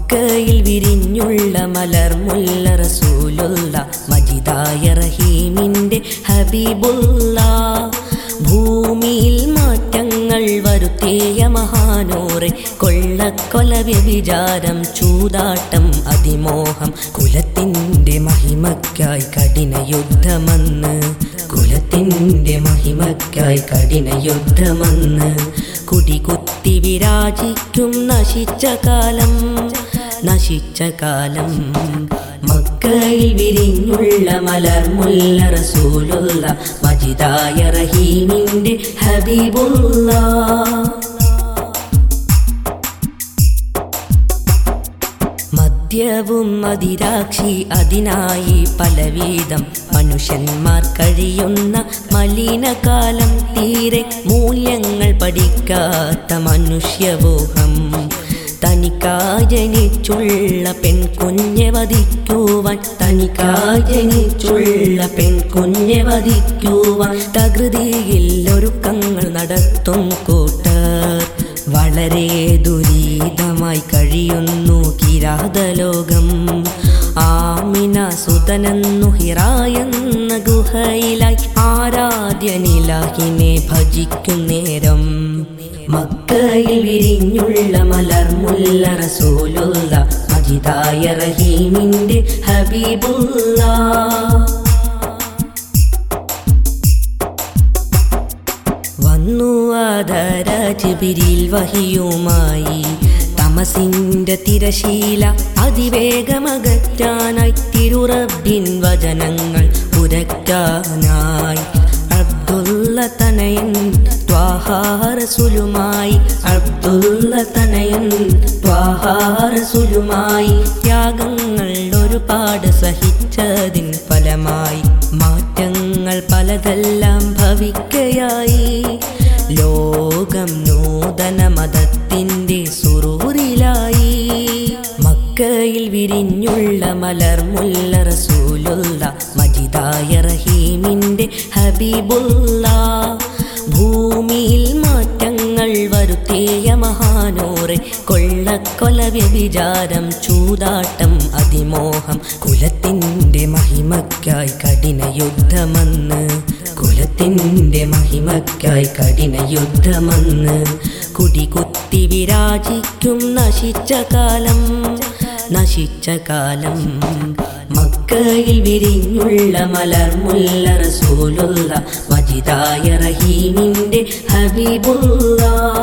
മക്കയിൽ വിരിഞ്ഞുള്ള മലർമുല്ല റസൂലുള്ള മജിദായ റഹീമിൻ്റെ ഹബീബുള്ള ഭൂമിയിൽ മാറ്റങ്ങൾ വരുത്തിയ മഹാനൂറെ കൊള്ളക്കൊല വ്യഭിചാരം ചൂതാട്ടം അതിമോഹം കുലത്തിൻ്റെ മഹിമയ്ക്കായി കഠിന യുദ്ധമെന്ന് കുലത്തിൻ്റെ മഹിമയ്ക്കായി കഠിന യുദ്ധമെന്ന് കുടികുത്തി വിരാജിക്കും നശിച്ച കാലം നശിച്ച കാലം മക്കയിൽ വിരിഞ്ഞുള്ള മലർമുല്ല റസൂലുള്ള മജിദായ റഹീമിൻ്റെ ഹബീബുള്ള മദ്യവും മതിരാക്ഷി അതിനായി പലവിധം മനുഷ്യന്മാർ കഴിയുന്ന മലിനകാലം തീരെ മൂല്യങ്ങൾ പഠിക്കാത്ത മനുഷ്യബോഹം തനിക്കായി ജനിച്ചുള്ള പെൺകുഞ്ഞെ വധിക്കുവാൻ തനിക്കായി ജനിച്ചുള്ള പെൺകുഞ്ഞെ വധിക്കുവാൻ തകൃതിയിൽ ഒരുക്കങ്ങൾ നടത്തും കൂട്ടർ വളരെ ദുരിതമായി കഴിയുന്നു കിരാതലോകം ആമിന സുതനെന്നു ഹിറായെന്ന ഗുഹയിലായി ആരാധ്യനിലാഹിനെ ഭജിക്കും നേരം മക്കയിൽ വിരിഞ്ഞുള്ള മലർമുല്ല റസൂലുള്ള മജിദായ റഹീമിൻ്റെ ഹബീബുള്ള വന്നു ആധാര ജിബിരിൽ വഹിയുമായി തമസിന്റെ തിരശീല അതിവേഗമകറ്റാനായി തിരുറബിൻ വചനങ്ങൾ ഉരക്കാനായി അബ്ദുള്ള തനയൻ ത്വാഹാരസുലുമായി അബ്ദുള്ള തനയൻ ത്വാഹാരസുലുമായി ത്യാഗങ്ങൾ ഒരുപാട് സഹിച്ചതിൻ ഫലമായി മാറ്റങ്ങൾ പലതെല്ലാം ഭവിക്കയായി ലോകം നൂതന മതത്തിൻ്റെ സുറൂറിലായി മക്കയിൽ വിരിഞ്ഞുള്ള മലർമുല്ല റസൂലുള്ള മജിദായ റഹീമിൻ്റെ ഹബീബുള്ള ഭൂമിയിൽ മാറ്റങ്ങൾ വരുത്തിയ മഹാനൂറെ കൊള്ളക്കൊല വ്യഭിചാരം ചൂതാട്ടം അതിമോഹം കുലത്തിൻ്റെ മഹിമയ്ക്കായി കഠിന യുദ്ധമെന്ന് കുലത്തിൻ്റെ മഹിമയ്ക്കായി കഠിന യുദ്ധമെന്ന് കുടികുത്തി വിരാജിക്കും നശിച്ച കാലം നശിച്ച കാലം മക്കയിൽ വിരിഞ്ഞുള്ള മലർമുല്ല റസൂലുള്ള മജിദായ റഹീമിൻ്റെ ഹബീബുള്ള